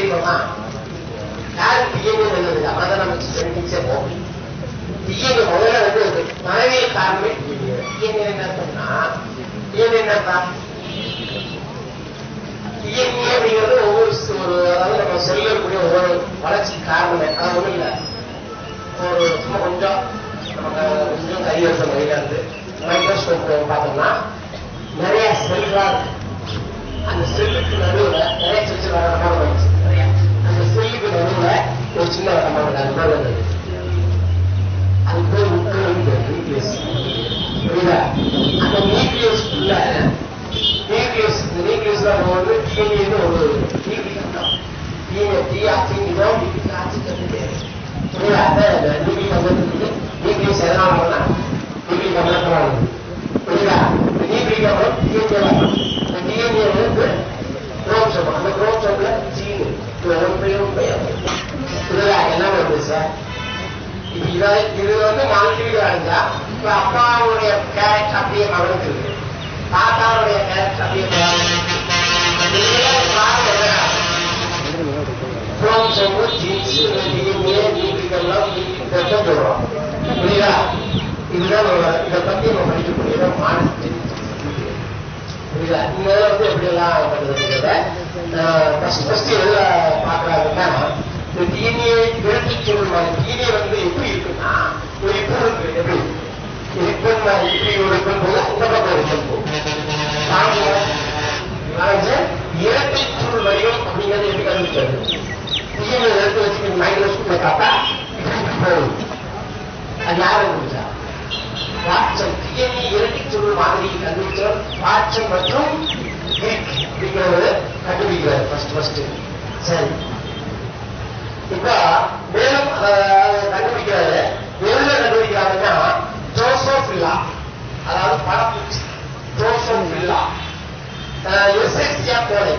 தெரியுமா யாரு டிஎன்ஏ நல்லது அதான் நம்ம ஜெனடிக்ஸே போகும் டிஎன்ஏ முதல்ல வந்து மனைவியல் காரணமே டிஎன்ஏ என்ன சொன்னா டிஎன்ஏ என்னப்பா டிஎன்ஏ அப்படிங்கிறது ஒவ்வொரு ஸ்- ஒரு அதாவது நம்ம செல்ல இருக்கக்கூடிய ஒவ்வொரு வளர்ச்சி காரணமே அது ஒண்ணும் இல்ல ஒரு சும்மா கொஞ்சம் நமக்கு கொஞ்சம் கையெழுத்த வழியில இருந்து மைக்ரோஸ்கோப் பார்த்தோம்னா நிறைய செல்களா இருக்கு அந்த செல்லுக்கு நடுவுல நிறைய சின்ன சின்ன வட்டமாக வந்துச்சு நிறைய அந்த செல்லுக்கு நடுவுல ஒரு சின்ன வட்டமாக இருக்கு அது மேல இருந்தது அது பேர் நியூக்ளியஸ் புரியுதா அந்த நியூக்ளியஸ் உள்ள நியூக்ளியஸ் இந்த நியூக்ளியஸ்ல நம்ம வந்து டிஎன்ஏன்னு ஒரு நியூக்ளியம் தான் டிஎன்ஏ டிஆக்சின் இதோ டிஆக்சி கட்டுது புரியுதா அந்த நியூக்ளியம் வந்து நியூக்ளியஸ் எதனால வரும்னா நியூக்ளியம் அமிலத்தினால வருது புரியுதா இந்த நியூக்ளியம் அமிலம் டிஎன்ஏ இந்த டிஎன்ஏ வந்து குரோமோசோம் அந்த குரோமோசோம்ல ஜீன் புரியுதா என்ன வருது சார் இது இத- இது வந்து மால்டிவியூ அடைஞ்சா இப்ப அப்பாவுடைய கேரக்டர் அப்படியே மகனுக்கு இருக்கு தாத்தாவுடைய கேரக்டர் அப்படியே மகனுக்கு இருக்கு. இதெல்லாம் காரணம் என்னன்னா, குரோமோசோம், ஜீன்ஸ், DNA, நியூக்ளிக்கெல்லாம் நியூக்ளிக்கத்தை சொல்றோம். புரியுதா? இதுதான் நம்ம இதை பத்தி நம்ம படிக்கக்கூடிய மாநில புரியுதா இந்த இதில் வந்து எப்படி எல்லாம் பண்ணுறதுங்கிறத ஃபர்ஸ்ட் ஃபர்ஸ்ட் எதுல பார்க்குறாங்கன்னா இந்த டிஎன்ஏ விரட்டிச்சொல் மாதிரி டிஎன்ஏ வந்து எப்படி இருக்குன்னா ஒரு இப்போ இருக்கு எப்படி இப்போ இப்படி ஒரு இருக்கும் போது இந்த பக்கம் ஒரு இருக்கும் இரட்டை சுருள் வடிவம் அப்படிங்கிறது எப்படி கண்டுபிடிச்சது டிஎன்ஏ எடுத்து வச்சுக்கிட்டு மைக்ரோஸ்கோப்ல பார்த்தா இப்படி போகும் அது யார் கண்டுபிடிச்சா வாட்சன் டிஎன்ஏ இரட்டை சுருள் மாதிரி கண்டுபிடிச்சவர் வாட்சன் மற்றும் கிரிக் அப்படிங்கிறவர் கண்டுபிடிக்கிறார் ஃபர்ஸ்ட் ஃபர்ஸ்ட் சரி இப்ப மேலும் அதை கண்டுபிடிக்கிறாரு எதுல கண்டுபிடிக்கிறாருன்னா ஜோசோஃபில்லா அதாவது படப்பூச்சி ஜோசோஃபில்லா எஸ்எஸ்டியா போலை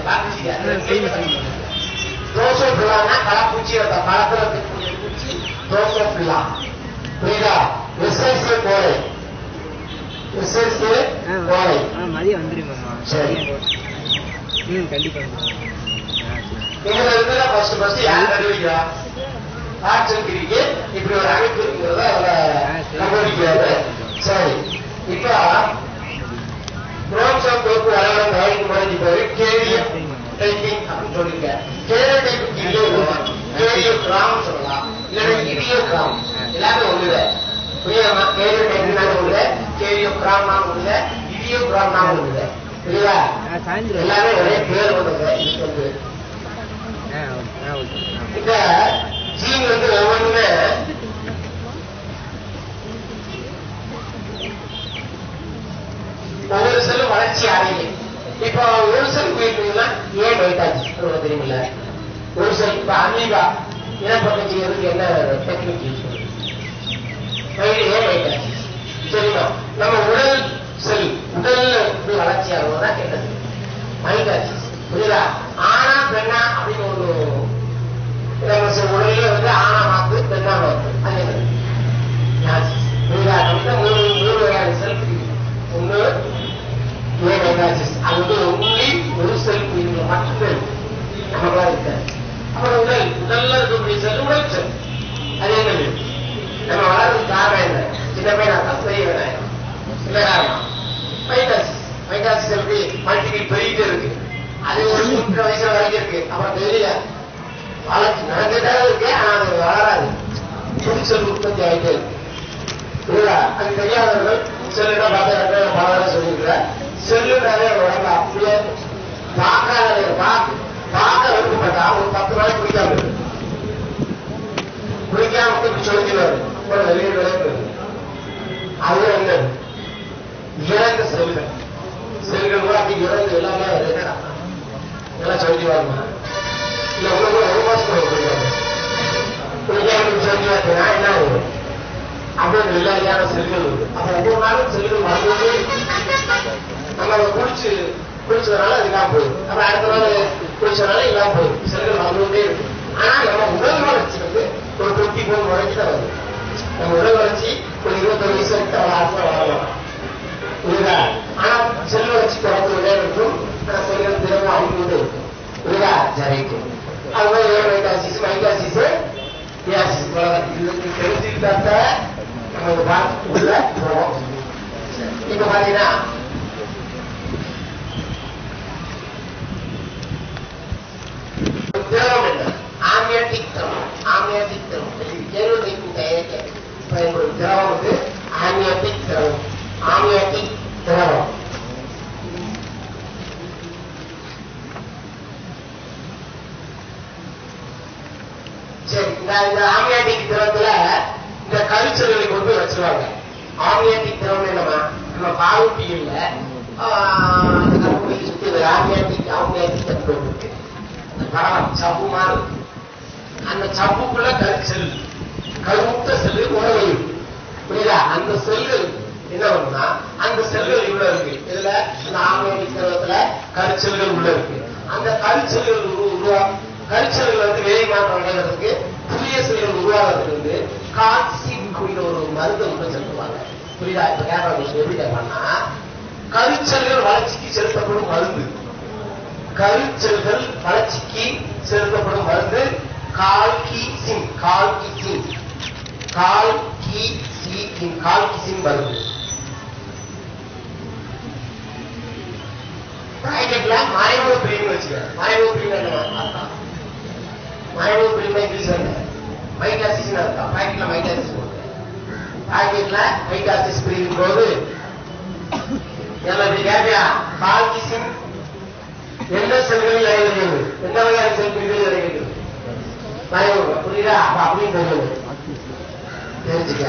ஜோசோஃபில்லான்னா படப்பூச்சி அந்த படத்துல இருக்கக்கூடிய பூச்சி ஜோசோஃபில்லா புரியுதா எஸ்எஸ்ஏ போலை எஸ்எஸ்ஏ போலை ஆ மதியம் வந்துருங்கம்மா சரி. ம் கண்டிப்பா வந்துருங்க. ஆ சரி இதுல இருந்து ஃபர்ஸ்ட் ஃபர்ஸ்ட் யார் கண்டுபிடிக்கிறா ஆட்சங்கிரிக்கு இப்படி ஒரு அமைப்பு இருக்கிறத அவர் கண்டுபிடிக்கிறாரு சரி இப்ப குரோம்சம் தொகுப்பு வரைபடம் தயாரிக்கும் முறைக்கு பேரு கேவிஎம் டைப்பிங் அப்படின்னு சொல்லியிருக்காரு கேரிய டைப்புக்கு இல்லையா கேரியோ கிராம் சொல்லலாம் இல்லைன்னா இடியோ கிராம் எல்லாமே ஒண்ணுல புரியுதா கேரியோ டைப்பிங் ஒண்ணுல கேரியோ கிராம் ஒண்ணுல இடியோ கிராம் ஒண்ணுல புரியுதா ஆ சாயந்தரம் எல்லாமே ஒரே பேர் ஒண்ணுங்க இதுக்கு வந்து ஆ ஓகே ஆ ஓகே ஆ இந்த ஜீன் வந்து ஒவ்வொன்றுமே ஒவ்வொரு செல்லும் வளர்ச்சி அடையும் இப்போ ஒரு செல் போயிருக்கீங்கன்னா ஏன் வைத்தாச்சு உங்களுக்கு தெரியுமில்ல ஒரு செல் இப்ப அமீபா இனப்பக்கம் செய்யறதுக்கு என்ன டெக்னிக் யூஸ் பண்ணுது வயிறு ஏன் வைத்தாச்சு சரிங்களா நம்ம உடல் செல் உடல்ல எப்படி வளர்ச்சி ஆகுவதா கேட்டது மைட்டாச்சு புரியுதா ஆனா பெண்ணா அப்படின்னு ஒரு நம்ம சில உடல்ல வந்து ஆனா மாத்து பெண்ணா மாத்து அது என்னது Nazis. புரியுதா நம்ம மூணு மூணு வகையான செல் ஒண்ணு ஏகாசிஸ் அது வந்து ஒன்லி ஒரு செல் பிரிவுல மட்டுமே நமக்குலாம் இருக்காது அப்புறம் உடல் உடல்ல இருக்கக்கூடிய செல் உடல் செல் அது என்னது நம்ம வளர்றது காரணம் என்ன சின்ன பையனா பெரிய வேணாயம் இல்ல காரணம் மைட்டாசிஸ் மைட்டாசிஸ் எப்படி மல்டிபிள் பெருகிட்டே இருக்கு அது ஒரு குறிப்பிட்ட வயசுல வரைக்கும் இருக்கு அப்புறம் தெரியல வளர்ச்சி நடந்துட்டே இருக்கு ஆனா அது வளராது புது செல் உற்பத்தி ஆகிட்டே இருக்கு புரியுதா அது தெரியாதவர்கள் செல்லுனா பார்த்தா பலரும் சொல்லியிருக்கிறேன் செல்லுனாலே உடம்பு அப்படியே பார்க்காத பார்க்க பார்க்க விருப்பப்பட்டா ஒரு பத்து நாளைக்கு குடிக்காம இருக்கு குடிக்காம விட்டு சொல்லிடுவாரு ஒரு வெளியே விளையாட்டு அது என்ன இறந்த செல்கள் செல்கள் கூட அப்படி இறந்து எல்லாமே என்னடா எல்லாம் சொல்லிடுவாங்க இல்ல உள்ள கூட ஒரு மாசம் குடிக்காம குடிக்காம சொல்லிடுவாங்க என்ன ஆகும் அப்படியே வெள்ளாரியான செல்கள் இருக்கு அப்ப ஒவ்வொரு நாளும் செல்கள் மறந்துட்டே இருக்கு. நம்ம அதை குளிச்சு குளிச்சதுனால அது இல்லாம போயிடும் அப்புறம் அடுத்த நாள் குளிச்சதுனால இல்லாம போயிடும் செல்கள் மறந்துட்டே இருக்கு ஆனா நம்ம உடல் வளர்ச்சி வந்து ஒரு டுவெண்ட்டி ஃபோர் வரைக்கும் தான் வருது நம்ம உடல் வளர்ச்சி ஒரு இருபத்தொரு வயசு வரைக்கும் வளர்ச்சி வளரலாம் புரியுதா ஆனா செல் வளர்ச்சி குறைந்துட்டே இருக்கும் ஆனா செல்கள் தினமும் அழிந்துட்டே இருக்கும் புரியுதா சரி அது மாதிரி தெரிஞ்சுக்கிட்டாத்த நம்ம இந்த பாடத்துக்கு உள்ள போவோம் இப்ப பாத்தீங்கன்னா திரவம் என்ன ஆமியாட்டிக் திரவம் ஆமியாட்டிக் திரவம் ஜெருதைக்கு தயாரிக்க பயன்படும் திரவம் வந்து ஆமியாட்டிக் திரவம் ஆமியாட்டிக் திரவம் சரி இந்த இந்த ஆமியாட்டிக் திரவத்துல இந்த கல்ச்சர்களை கொண்டு வச்சிருவாங்க ஆமியாட்டிக் திரவம் என்னமா நம்ம பாலூட்டி இல்ல அந்த கருப்பை சுத்தி இந்த ஆமியாட்டிக் ஆமியாட்டிக் திரவம் இருக்கு அந்த படம் சப்பு மாதிரி அந்த சப்புக்குள்ள கருச்செல் கருமுத்த செல்லு உணவு புரியுதா அந்த செல்லு என்ன பண்ணும்னா அந்த செல்கள் இவ்வளவு இருக்கு இதுல இந்த ஆமியாட்டிக் திரவத்துல கருச்செல்கள் உள்ள இருக்கு அந்த கருச்செல்கள் உரு- உருவா கருச்செல்கள் வந்து வேலை மாற்றம் அடைகிறதுக்கு புதிய செல்கள் உருவாகிறதுக்கு வந்து கால்சியம் அப்படிங்கிற ஒரு மருந்து உள்ள செலுத்துவாங்க புரியுதா இப்ப கேட்பாங்க எப்படி கேட்பாங்கன்னா கருச்செல்கள் வளர்ச்சிக்கு செலுத்தப்படும் மருந்து கருச்செல்கள் வளர்ச்சிக்கு செலுத்தப்படும் மருந்து கால்கி சிம் கால்கி சிம் கால்கி சி கால்கி சிம் மருந்து பிராக்கெட்ல மறைமுக பிரிவு வச்சுக்க மறைமுக பிரிவு என்ன அர்த்தம் மறைமுக பிரிவு இங்கிலீஷ் என்ன மைட்டாசிஸ் அர்த்தம் பிராக்கெட்ல மைட்டாசிஸ் பிராக்கெட்ல மைட்டாசிஸ் பிரிவின் போது என்ன இப்படி கேட்பியா கால்கி சிம் எந்த செல்களில் அடைகிறது எந்த வகையான செல் பிரிவுகள் அடைகிறது மறைமுகம் புரியுதா அப்ப அப்படின்னு தெரியும் தெரிஞ்சுக்க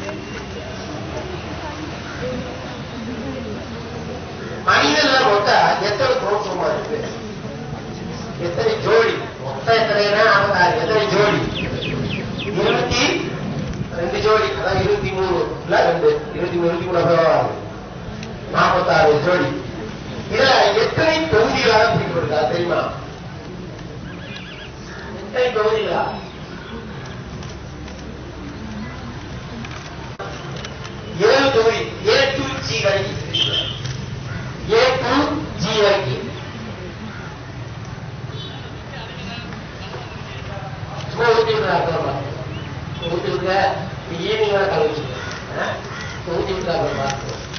மனிதன்ல மொத்தம் எத்தனை குரோமோசோமா இருக்கு எத்தனை ஜோடி மொத்தம் எத்தனைனா ஐம்பத்தாறு எத்தனை ஜோடி இருபத்தி ரெண்டு ஜோடி அதான் இருபத்தி மூணு இல்ல ரெண்டு இருபத்தி மூணு இருபத்தி மூணு அப்புறம் நாற்பத்தாறு ஜோடி இதுல எத்தனை தொகுதிகளாக பிரிக்கப்பட்டிருக்கா தெரியுமா எத்தனை தொகுதிகளா ஏழு தொகுதி ஏ டு ஜி வரைக்கும் ஏ டு ஜி வரைக்கும் சும்மா ஊட்டி விடுறாங்க ஊட்டி விடுற ஈவினிங் வேலை கழிச்சு ஊட்டி விடுறாங்க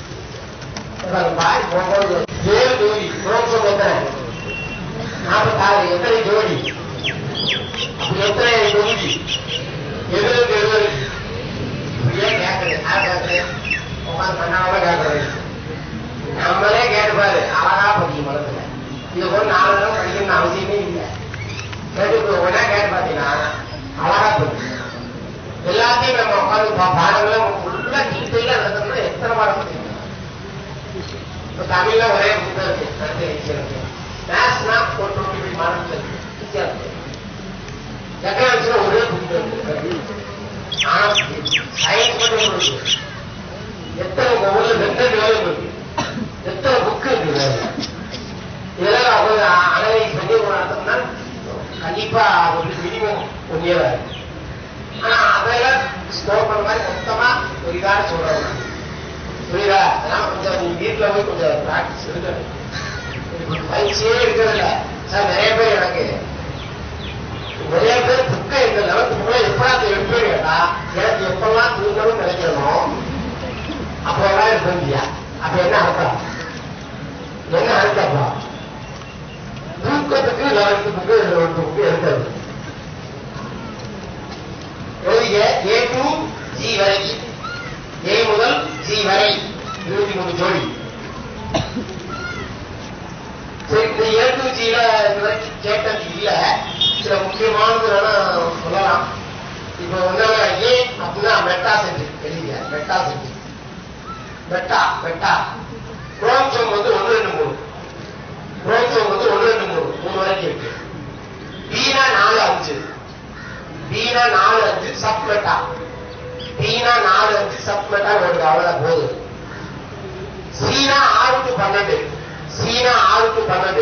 பாய் போகும்போது ஏழு ஜோடி குரோமோசோம் எத்தனை நாற்பத்தாறு எத்தனை ஜோடி அப்படி எத்தனை தொகுதி எழுபது எழுபது ஏன் கேட்கறது யார் கேட்கறது உட்காந்து பண்ணாம கேட்கறது நம்மளே கேட்டுப்பாரு அழகா படிக்கும் மனசுல இது கூட நாலு நேரம் படிக்கணும்னு அவசியமே இல்லை கேட்டு உடனே கேட்டு பார்த்தீங்கன்னா அழகா படிக்கும் எல்லாத்தையும் நம்ம உட்காந்து பா- பாடங்களை ஃபுல்லா டீட்டெயிலா நடத்தணும்னா எத்தனை பாடம் தெரியும் இப்ப தமிழ்ல ஒரே புத்தகம் இருக்கு அடுத்த ஈஸியா இருக்கு மேத்ஸ்னா ஒரு டுவெண்ட்டி ஃபைவ் மார்க்ஸ் இருக்கு ஈஸியா இருக்கு எக்கனாமிக்ஸ்ல ஒரே புத்தகம் இருக்கு ஆனா சயின்ஸ் மட்டும் இருக்கு எத்தனை ஒவ்வொரு ரெண்டு வேலை இருக்கு எத்தனை புக்கு இருக்கு வேற இதெல்லாம் அவங்க அனலைஸ் பண்ணி ஒரு அர்த்தம்னா கண்டிப்பா ஒரு மினிமம் ஒன் இயர் ஆகும் ஆனா அதெல்லாம் ஸ்டோர் பண்ண மாதிரி மொத்தமா ஒரு இதாக சொல்றாங்க புரியுதா அதெல்லாம் கொஞ்சம் நீ வீட்டுல போய் கொஞ்சம் பிராக்டிஸ் எடுக்கணும் பயிற்சியே இருக்கிறதில்ல சார் நிறைய பேர் எனக்கு நிறைய பேர் புக்கை இந்த லெவன்த் புக்கை எப்படா எடுப்பேன்னு கேட்டா எனக்கு எப்பெல்லாம் தூங்கணும்னு நினைக்கிறனோ அப்பெல்லாம் இருப்பியா அப்ப என்ன அர்த்தம் என்ன அர்த்தப்பா தூக்கத்துக்கு லெவன்த் புக்கு லெவன்த் புக்கு எடுக்கிறது எழுதிய ஏ டு ஜி வரைக்கும் ஏ முதல் ஜி வரை இருபத்தி மூணு ஜோடி சரி இந்த ஏ டு ஜில இது வரைக்கும் கேட்டது இல்ல சில முக்கியமானது வேணா சொல்லலாம் இப்போ என்ன ஏ அப்படின்னா மெட்டா செஞ்சு எழுதிய மெட்டா செஞ்சு மெட்டா மெட்டா குரோம்சோம் வந்து ஒன்று ரெண்டு மூணு குரோம்சோம் வந்து ஒன்று ரெண்டு மூணு மூணு வரைக்கும் இருக்கு பீனா நாலு அஞ்சு பீனா நாலு அஞ்சு சப்மெட்டா பீனா நாலு அஞ்சு சப்மெட்டா வருது அவ்வளவு போதும் சீனா ஆறு டு பன்னெண்டு சீனா ஆறு டு பன்னெண்டு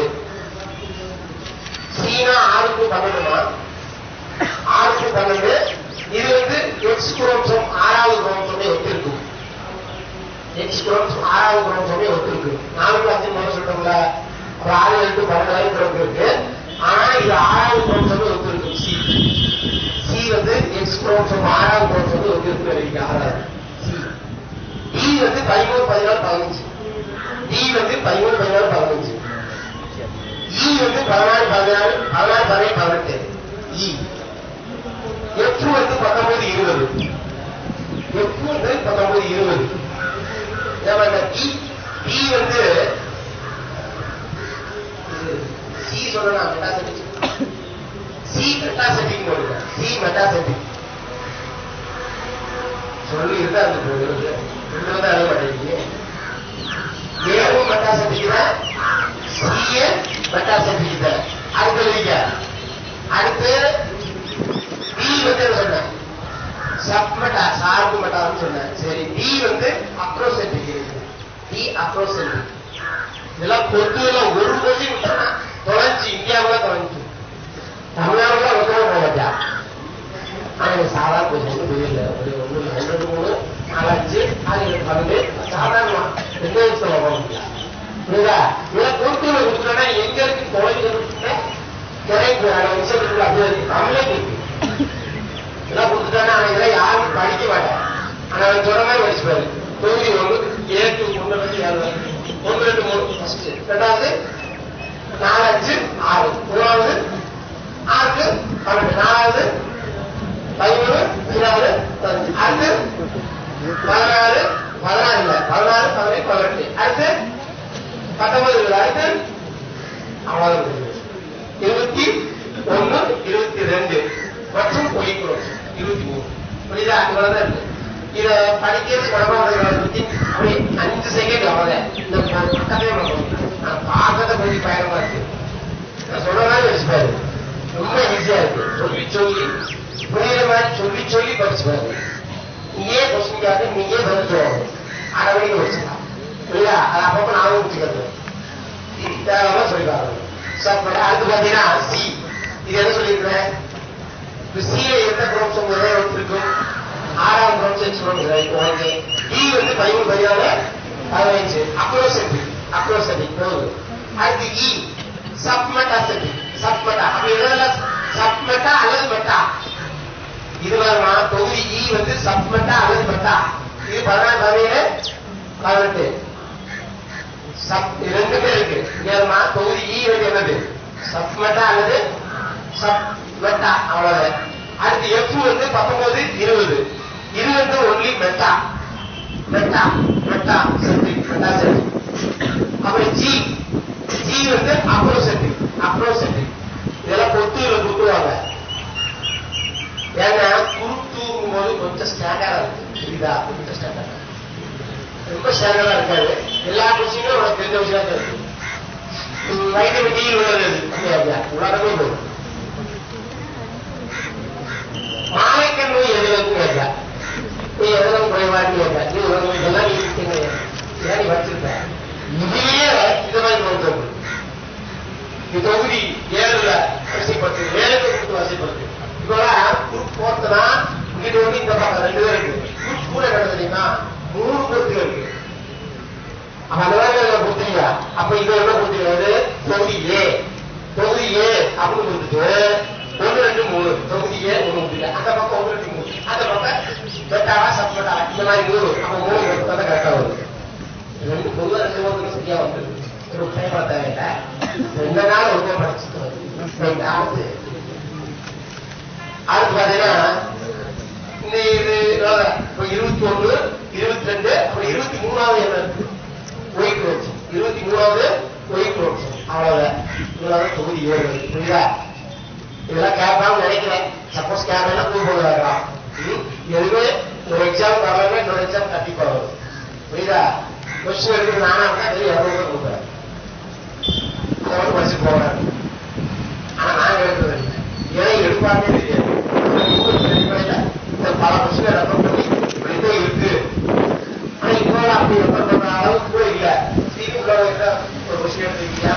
சீனா ஆறு டு பன்னெண்டுமா ஆறு டு பன்னெண்டு இது வந்து எக்ஸ் குரோம்சோம் ஆறாவது குரோம்சோமே ஒத்திருக்கும் எக்ஸ் குரோம்சோம் ஆறாவது குரோம்சோமே ஒத்திருக்கு நாலு டு அஞ்சு மூணு சொல்றோம்ல ஒரு ஆறு ஏழு டு பன்னெண்டு வரைக்கும் குரோம் இருக்கு ஆனா இது ஆறாவது குரோம்சோமே ஒத்திருக்கு சி சி வந்து எக்ஸ் குரோமோசோம் ஆறாம் குரோமோசோம் வந்து இருக்கு அறிவிக்க ஆறாவது டி வந்து பதிமூணு பதினாலு பதினஞ்சு டி வந்து பதிமூணு பதினாலு பதினஞ்சு இ வந்து பதினாறு பதினாறு பதினாறு பதினேழு பதினெட்டு இ எஃப் வந்து பத்தொன்பது இருபது எஃப் வந்து பத்தொன்பது இருபது நம்ம இந்த டி டி வந்து சி சொல்லலாம் மெட்டாசெட்டிக் சி மெட்டாசெட்டிக் போடுங்க சி மெட்டாசெட்டிக் சொல்லி இருந்தா அந்த ரெண்டு வந்து அறிய மாட்டேங்குது ஏவும் மெட்டாசெட்டிக் தான் சிஏ மெட்டாசெட்டிக் தான் அடுத்து எழுதிக்க அடுத்து டி வந்து என்ன சொன்னேன் சப்மெட்டா சார்பு மெட்டான்னு சொன்னேன் சரி டி வந்து அக்ரோசென்ட்ரிக் இருக்கு டி அக்ரோசென்ட்ரிக் இதெல்லாம் பொதுல ஒரு கொஸ்டின் விட்டா தொலைஞ்சு இந்தியாவுல தொலைஞ்சு தமிழ்நாடுல ஒருத்தர போகட்டா ஆனா இது சாதாரண கொஸ்டின் தெரியல ஒரு ஒண்ணு ரெண்டு மூணு நாலஞ்சு ஆறு பன்னெண்டு சாதாரண ரெண்டு வருஷத்துல போக முடியாது புரியுதா இதெல்லாம் பொறுத்துல கொடுத்துட்டா எங்க இருக்கு தொலைஞ்சு கிடைக்கு விஷயத்துக்குள்ள அப்படியே இருக்கு தமிழே இருக்கு இதெல்லாம் கொடுத்துட்டானா அவன் இதெல்லாம் யாரும் படிக்க மாட்டான் ஆனா அவன் சொன்ன மாதிரி படிச்சுப்பாரு தொகுதி ஒன்று ஏ டூ ஒன்று வந்து ஏழு வரைக்கும். ஒன்று ரெண்டு மூணு ஃபர்ஸ்ட் ரெண்டாவது நாலு அஞ்சு ஆறு மூணாவது ஆறு பன்னெண்டு நாலாவது பதிமூணு பதினாலு பதினஞ்சு அடுத்து பதினாறு பதினாறு இல்ல பதினாறு பதினேழு பதினெட்டு அடுத்து பத்தொன்பது இல்லை அடுத்து அவ்வளவு இருபத்தி ஒண்ணு இருபத்தி ரெண்டு மற்றும் பொய்க்குறோம் இருபத்தி மூணு புரியுதா இவ்வளவுதான் இருக்கு இத படிக்கிறது குழந்தை பத்தி அப்படி அஞ்சு செகண்ட் அவ்வளவுதான் இந்த பக்கத்தையே நான் பார்க்கறத கொஞ்சம் பயணமா இருக்கு நான் சொல்ற மாதிரி வச்சுப்பாரு ரொம்ப ஈஸியா இருக்கு சொல்லி சொல்லி புரியுற மாதிரி சொல்லி சொல்லி படிச்சுப்பாரு நீயே கொஸ்டின்காக நீயே பதில் சொல்லணும் அரை மணிக்கு வச்சுக்கலாம் புரியுதா அது அப்பப்போ நானும் வச்சுக்கிறது தேவையான சொல்லி பாருங்க சார் அடுத்து பாத்தீங்கன்னா சி இது என்ன சொல்லியிருக்கிறேன் சில எந்த குரோம்சம் ஒரே இருக்கும் ஆறாம் குரோம்சம் ஓகே டி வந்து பதிமூணு பதினாலு பதினஞ்சு அக்ரோசென்டிக் அக்ரோசென்டிக் போகுது அடுத்து இ சப்மெட்டாசென்டிக் சப்மெட்டா அப்படி எதெல்லாம் சப்மெட்டா அல்லது மெட்டா இது வருமா தொகுதி இ வந்து சப்மெட்டா அல்லது மெட்டா இது பதினாறு பதினேழு பதினெட்டு சப் ரெண்டுமே இருக்கு ஏமா தொகுதி இ வந்து என்னது சப்மெட்டா அல்லது சப் மெட்டா அவ்வளவு அடுத்து எஃப் வந்து பத்தொன்பது இருபது இருபது only meta meta metacentric metacentric அப்புறம் ஜி ஜி வந்து அப்ரோசென்ட்ரிக் அப்ரோசென்ட்ரிக் இதெல்லாம் பொத்துல கொடுத்துருவாங்க ஏன்னா குருத்துங்கும் போது கொஞ்சம் ஸ்டாண்டர்டா இருக்கு புரியுதா கொஞ்சம் ஸ்டாண்டர்டா ரொம்ப ஸ்டாண்டர்டா இருக்காது எல்லா கொஸ்டினும் உனக்கு தெரிஞ்ச விஷயம் தான் இருக்கு வைட்டமின் டி உள்ளது அப்படியா அப்படியா உலகமே போதும் மாலைக்கண் நோய் எதுவும் கேட்கா நீ எதுவும் குறைவாட்டி கேட்கா நீ உனக்கு இதெல்லாம் நீ இருக்கீங்க ஏன் நீ வச்சிருக்க இதையே இது மாதிரி நோக்கம் இந்த தொகுதி ஏழுல வரிசைப்படுத்து ஏழுக்கு கொடுத்து வரிசைப்படுத்து இப்பெல்லாம் குரூப் போர்த்துனா இங்கிட்டு வந்து இந்த பக்கம் ரெண்டு பேர் இருக்கு குரூப் கூட என்ன தெரியுமா மூணு பொருத்துகள் இருக்கு அப்ப அந்த மாதிரி கொடுத்தீங்க அப்ப இது என்ன கொடுத்தீங்க தொகுதி ஏ தொகுதி ஏ அப்படின்னு கொடுத்துட்டு ஒன்று ரெண்டு மூணு தொகுதி ஏ ஒன்று கொடுத்தீங்க அந்த பக்கம் ஒன்று ரெண்டு மூணு அந்த பக்கம் வெட்டாவா சப்மெட்டாவா இந்த மாதிரி மூணு அப்ப மூணு மட்டும் தான் கரெக்டா வருது ரெண்டு பொதுவாக ரெண்டு மூணு சரியா வந்துருக்கு ஒரு பயப்பட தேவையில்லை ரெண்டு நாள் ரொம்ப படிச்சுட்டு வருது அடுத்து அடுத்து பாத்தீங்கன்னா இந்த இது இப்போ இருபத்தி ஒண்ணு இருபத்தி ரெண்டு அப்புறம் இருபத்தி மூணாவது என்ன இருக்கு ஒயிட் ரோட்ஸ் இருபத்தி மூணாவது ஒயிட் ரோட்ஸ் அவ்வளவுதான் இவ்வளவு தொகுதி ஏழு புரியுதா இதெல்லாம் கேட்பான்னு நினைக்கிறேன் சப்போஸ் கேட்கலன்னா கூப்பிட வேண்டாம் எதுவுமே ஒரு எக்ஸாம் வரலன்னா இன்னொரு எக்ஸாம் கண்டிப்பா வரும் புரியுதா கொஸ்டின் எடுக்கிற நானா இருந்தா வெறும் இரநூறு ரூபாய் கொடுக்குறேன் அதை வந்து படிச்சு போகிறேன் ஆனா நான் எடுக்கிறது இல்லை ஏன்னா எடுப்பாங்கன்னு தெரியாது இந்த பல கொஸ்டினை ரெஃபர் பண்ணி இப்படிதான் இருக்கு ஆனா இப்போ அப்படி ரெஃபர் பண்ற அளவுக்கு கூட இல்ல திமுக ஒரு கொஸ்டின் எடுத்துக்கிட்டா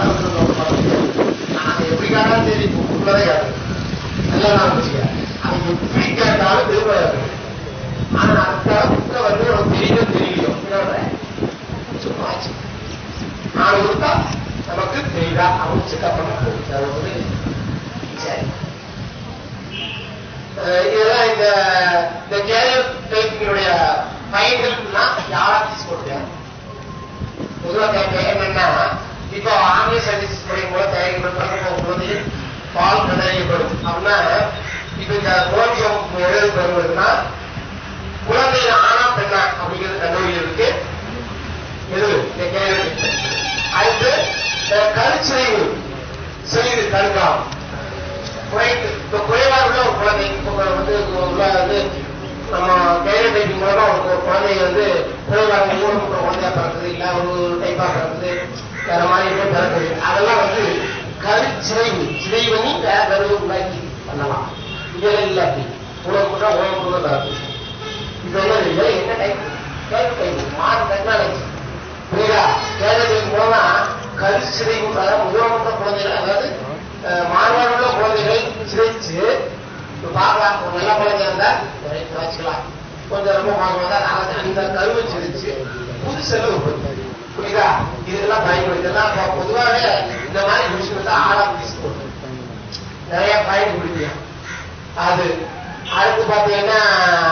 நான் எப்படி கேட்டாலும் சரி உள்ளதே கேட்டேன் நல்லா நான் வச்சுக்க அது எப்படி கேட்டாலும் திரும்ப இருக்கு ஆனா அந்த புக்க வந்து உனக்கு தெரியும் தெரியலையோ சும்மா ஆச்சு நாலு கொடுத்தா நமக்கு தெரியுதா அமைச்சு கப்பணும் சரி அஹ் இதெல்லாம் இந்த இந்த கேரியர் டைப்பினுடைய பயன்கள்னா யாராச்சும் கொடுத்தேன் பொதுவா கேட்க என்னன்னா இப்போ ஆங்கில சர்வீஸ் முறையின் மூலம் தயாரிக்கப்பட்ட போகும்போது பால் கண்டறியப்படும் அப்படின்னா இப்ப இந்த கோஜியம் எழுதப்படுவதுன்னா குழந்தை ஆனா பெண்ணா அப்படிங்கிறது கல்லூரியிருக்கு எது இந்த கேள்வி அடுத்து அஹ், கருச்சிதைவு சிறிது தடுக்கலாம் குறைந்து இப்ப குறைவாக உள்ள ஒரு குழந்தை இப்ப வந்து உள்ள வந்து நம்ம கைரட் டைப்பிங் மூலமா ஒரு ஒரு குழந்தை வந்து குறைவாக ஊனமுற்ற குழந்தையா பிறக்குது இல்ல ஒரு டைப்பா பிறக்குது வேற மாதிரி போய் பிறக்குது அதெல்லாம் வந்து கருச்சிதைவு சிதை பண்ணி வேற கருவு உண்டாக்கி பண்ணலாம் இதெல்லாம் இல்லை அப்படி ஊனமுற்ற ஊனமுற்ற பிறக்குது இதெல்லாம் இல்லை என்ன டைப் டைப் டைப் மாறு டெக்னாலஜி புரியுதா கேரளத்தின் மூலமா கருச்சிதைவு அதாவது ஊனமுற்ற குழந்தைகள் அதாவது அஹ், மாணவர்களுள்ள குழந்தைகள் சிதைச்சு இப்ப பார்க்கலாம் ஒரு நல்ல குழந்தையா இருந்தா ரைட் வச்சுக்கலாம் கொஞ்சம் ரொம்ப மோசமா தான் நாளைக்கு அந்த கருவை சிதைச்சு புது செல்ல உற்பத்தி புரியுதா இதெல்லாம் பயன்படுத்தலாம் அப்ப பொதுவாகவே இந்த மாதிரி விஷயம் தான் ஆளா பேசுவோம் நிறைய பயன்படுத்தியா அது அடுத்து பாத்தீங்கன்னா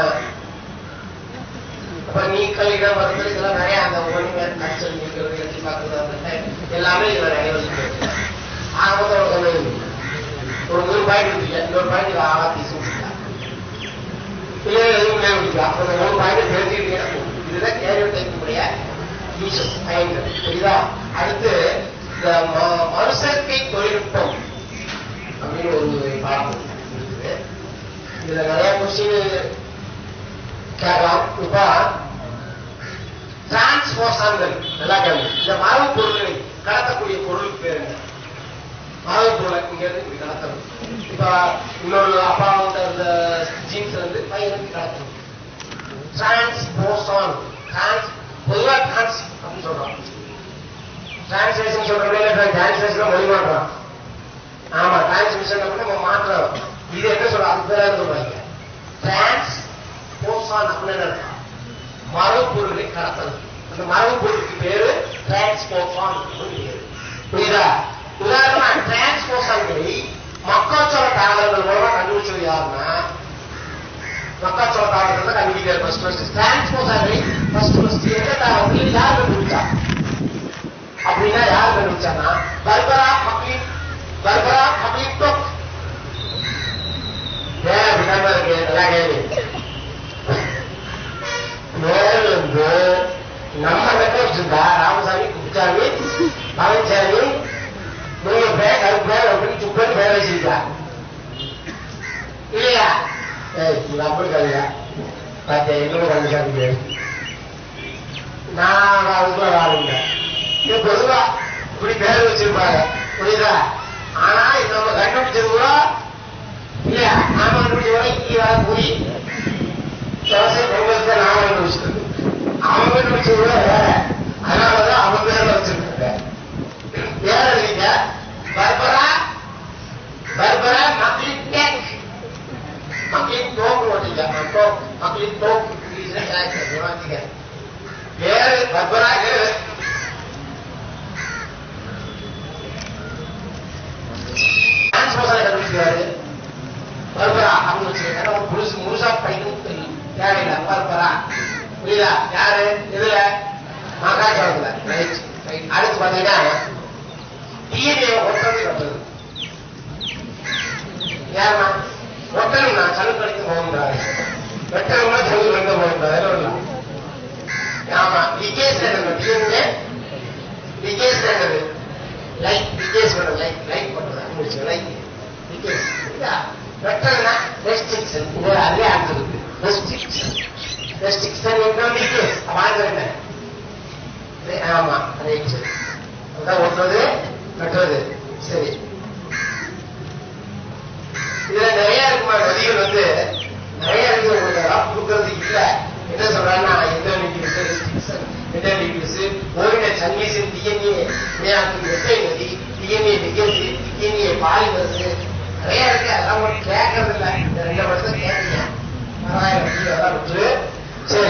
அப்ப நீக்கல் இடம் மருத்துவ இதெல்லாம் நிறைய அந்த ஒண்ணு கல்ச்சர் நீக்கிறது எட்டி பார்க்கறது அந்த type எல்லாமே இதுல நிறைய இருக்கு ஆக மொத்தம் ஒரு கம்மி ஒரு நூறு பாயிண்ட் இருக்கு இன்னொரு பாயிண்ட் ஆளா பேசி முடிக்கலாம் இல்ல எதுவும் இல்லை முடிக்கலாம் அந்த ஒரு பாயிண்ட் தெரிஞ்சுக்கிட்டீங்கன்னா போதும். இதுதான் கேரியர் டைப்புடைய யூசஸ் பயன்கள் புரியுதா அடுத்து இந்த ம- மறுசேர்க்கை தொழில்நுட்பம் அப்படின்னு ஒரு பாடம் இருக்குது இதுல நிறைய கொஸ்டின் கேட்கலாம் இப்ப டிரான்ஸ்போசான்கள் நல்லா கேள்வி இந்த மரபு பொருள்களை கடத்தக்கூடிய பொருளுக்கு பேர் என்ன மரபு பொருளை இங்க இருந்து இப்படி கடத்தணும் இப்ப இன்னொரு அப்பா வந்து அந்த ஜீன்ஸ் வந்து பையனுக்கு கடத்தணும் டிரான்ஸ்போசான் டிரான்ஸ் பொதுவா டிரான்ஸ் அப்படின்னு சொல்றோம் டிரான்ஸ்லேஷன் சொல்றோம் டிரான்ஸ்லேஷன் மொழி மாற்றம் ஆமா டிரான்ஸ்மிஷன் அப்படின்னா நம்ம மாற்றம் இது என்ன சொல்ற அது பேரா சொல்றாங்க டிரான்ஸ் போசான் அப்படின்னு என்ன அர்த்தம்? மரபு பொருளை கடத்தல் அந்த மரபு பொருளுக்கு பேரு டிரான்ஸ்போசான் அப்படின்னு பேரு. புரியுதா உதாரணமா டிரான்ஸ்போசான்களை மக்காச்சோள தாவரங்கள் மூலமா கண்டுபிடிச்சது யாருன்னா மக்காச்சோள தாவரங்கள் தான் கண்டுபிடிக்கிறார் ஃபர்ஸ்ட் ஃபர்ஸ்ட் டிரான்ஸ்போசான்களை ஃபர்ஸ்ட் ஃபர்ஸ்ட் எந்த தாவரத்தில் யார் கண்டுபிடிச்சா அப்படின்னா யார் கண்டுபிடிச்சாங்கன்னா பர்பரா மக்லின் பர்பரா மக்லின் டோக் ஏன் அப்படின்னா இருக்கு நல்லா கேள்வி மேல இருந்து நம்ம நெட்ட வச்சிருந்தா ராமசாமி குப்புசாமி பழனிசாமி நீங்க பேர் கருப்பு பேர் அப்படின்னு சுப்பன் பேர் வச்சிருக்கா இல்லையா ஏய் இது அப்படி கல்லையா பார்த்தேன் இன்னும் கண்டுசாமி பேர் நான் அதுக்குள்ள வாழுங்க இது பொதுவா இப்படி பேர் வச்சிருப்பாங்க புரியுதா ஆனா இது நம்ம கண்டுபிடிச்சது கூட இல்லையா நாம கண்டுபிடிச்ச வரை இங்கே வர போய் விவசாய பொங்கலுக்கு நாம கண்டுபிடிச்சது அவன் கண்டுபிடிச்சது கூட வேற அதனாலதான் அவன் பேர்ல வச்சிருக்காங்க வேற இல்லைங்க பர்பரா பர்பரா மக்களின் டேக் மக்களின் தோப்பு ஓட்டிங்க டோக் மக்களின் தோப்பு வாங்கிக்க வேறு பர்பரா வேறு டிரான்ஸ்போசரை கண்டுபிடிக்கிறாரு பர்பரா அப்படின்னு வச்சுருக்காரு அவர் முழுசு முழுசா படிக்கணும் தெரியும் தேவையில்லை பர்பரா புரியுதா யாரு இதுல மகாஜோளத்துல ரைட் ரைட் அடுத்து பாத்தீங்கன்னா டிஎன்ஏ ஒட்டது கட்டுறது யாருமா ஒட்டணும்னா சனு கடிக்க போகின்றாரு வெட்டணும்னா சனு கடிக்க போகின்றாரு இல்லை ஆமா லிகேஸ் என்னது டிஎன்ஏ லிகேஸ் என்னது லைக் லிகேஸ் பண்றது லைக் லைக் பண்றது முடிச்சு லைக் லிகேஸ் புரியுதா வெட்டணும்னா ரெஸ்ட்ரிக்ஷன் இது அதே ஆன்சர் இருக்கு ரெஸ்ட்ரிக்ஷன் ரெஸ்ட்ரிக்ஷன் என்ன லிகேஸ் வாங்க ஆமா ரைட் அதான் ஒட்டுறது வெட்டுறது சரி இதுல நிறைய இருக்குமா நதிகள் வந்து நிறைய இருக்கு உங்களுக்கு அதெல்லாம் கொடுக்கறது இல்ல என்ன சொல்றாங்கன்னா எந்தோனிட்டிஸ் ரெஸ்ட்ரிக்ஷன் எந்தோனிட்டிஸ் ஓரின சன்வீசன் டிஎன்ஏ விளையாட்டு வெட்டை நதி டிஎன்ஏ நிகழ்ச்சி டிஎன்ஏ பாலிமரசு நிறைய இருக்கு அதெல்லாம் உங்களுக்கு கேட்கறது இல்ல இந்த ரெண்டு வருஷம் கேட்கீங்க பரவாயில்ல அதெல்லாம் விட்டு சரி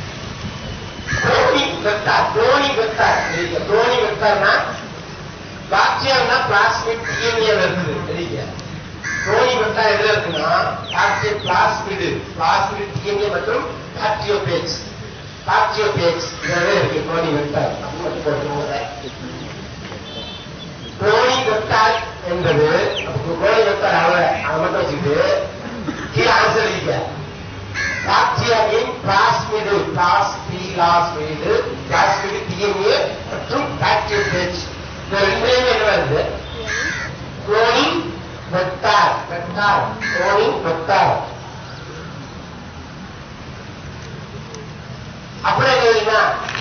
cloning vector cloning vector cloning வெக்டார்னா பாக்டீரியானா பிளாஸ்மிட் டிஎன்ஏ இருக்குது தெரியுங்க குரோனி வெக்டார் எதுல இருக்குன்னா பாக்டீரியா பிளாஸ்மிடு பிளாஸ்மிட் டிஎன்ஏ மற்றும் பாக்டியோபேஜ் பாக்டியோபேஜ் இதுவே இருக்கு குரோனி வெக்டார் அப்படின்னு மட்டும் போட்டுக்கோங்க கோணி வெக்டார் என்பது கோணி வெக்டார் அவ அதை மட்டும் வச்சுக்கிட்டு கீழே ஆன்சர் இருக்க பாக்டீரியாவின் பிளாஸ்மிடு பிளாஸ்மிடு பிளாஸ்மிடு டிஎன்ஏ மற்றும் பாக்டீரியோபேஜ் இந்த ரெண்டுமே என்ன வருது கோணி வெக்டார் வெக்டார் கோணி வெக்டார் அப்புறம் என்ன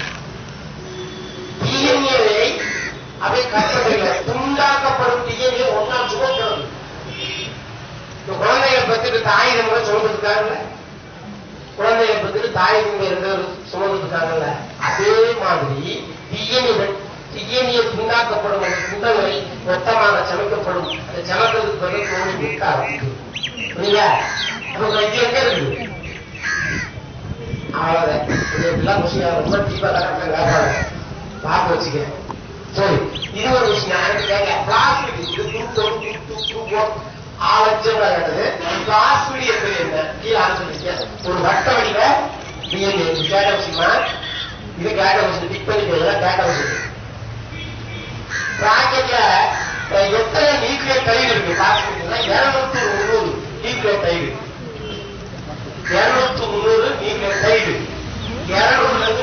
டிஎன்ஏவை அவை கட்டமைக்கல துண்டாக்கப்படும் டிஎன்ஏ ஒன்னா சுமக்கிறது இந்த குழந்தைகளை பத்திட்டு தாய் நம்ம சுமந்துருக்காங்கல்ல குழந்தைகளை பத்திட்டு தாய் இங்க இருந்தவர் சுமந்துருக்காங்கல்ல அதே மாதிரி டிஎன்ஏ டிஎன்ஏ துண்டாக்கப்படும் அந்த துண்டங்களை மொத்தமாக சமைக்கப்படும் அந்த சமைக்கிறதுக்கு பதில் தோணி விட்டார் புரியுதா அப்ப இது எங்க இருக்கு அவ்வளவுதான் இது எப்படிலாம் விஷயம் ரொம்ப டீப்பா தான் பார்க்க வச்சுக்க சரி இது ஒரு விஷயம் எனக்கு கேட்க பிளாஸ்மிக் இது தூக்கம் தூக்கம் ஆலட்சம் கேட்டது பிளாஸ்மிக் என்பது என்ன கீழே ஆரம்பிச்சிருக்கீங்க ஒரு வட்ட வடிவ டிஎன்ஏ இது கேட்ட விஷயமா இது கேட்ட விஷயம் டிக் பண்ணிக்கிறதா கேட்ட விஷயம் பிராக்கெட்ல எத்தனை நியூக்ளியர் டைடு இருக்கு பிளாஸ்மிக்னா இருநூத்தி முந்நூறு நியூக்ளியர் டைடு இருநூத்தி முந்நூறு நியூக்ளியர் டைடு இருநூறுல இருந்து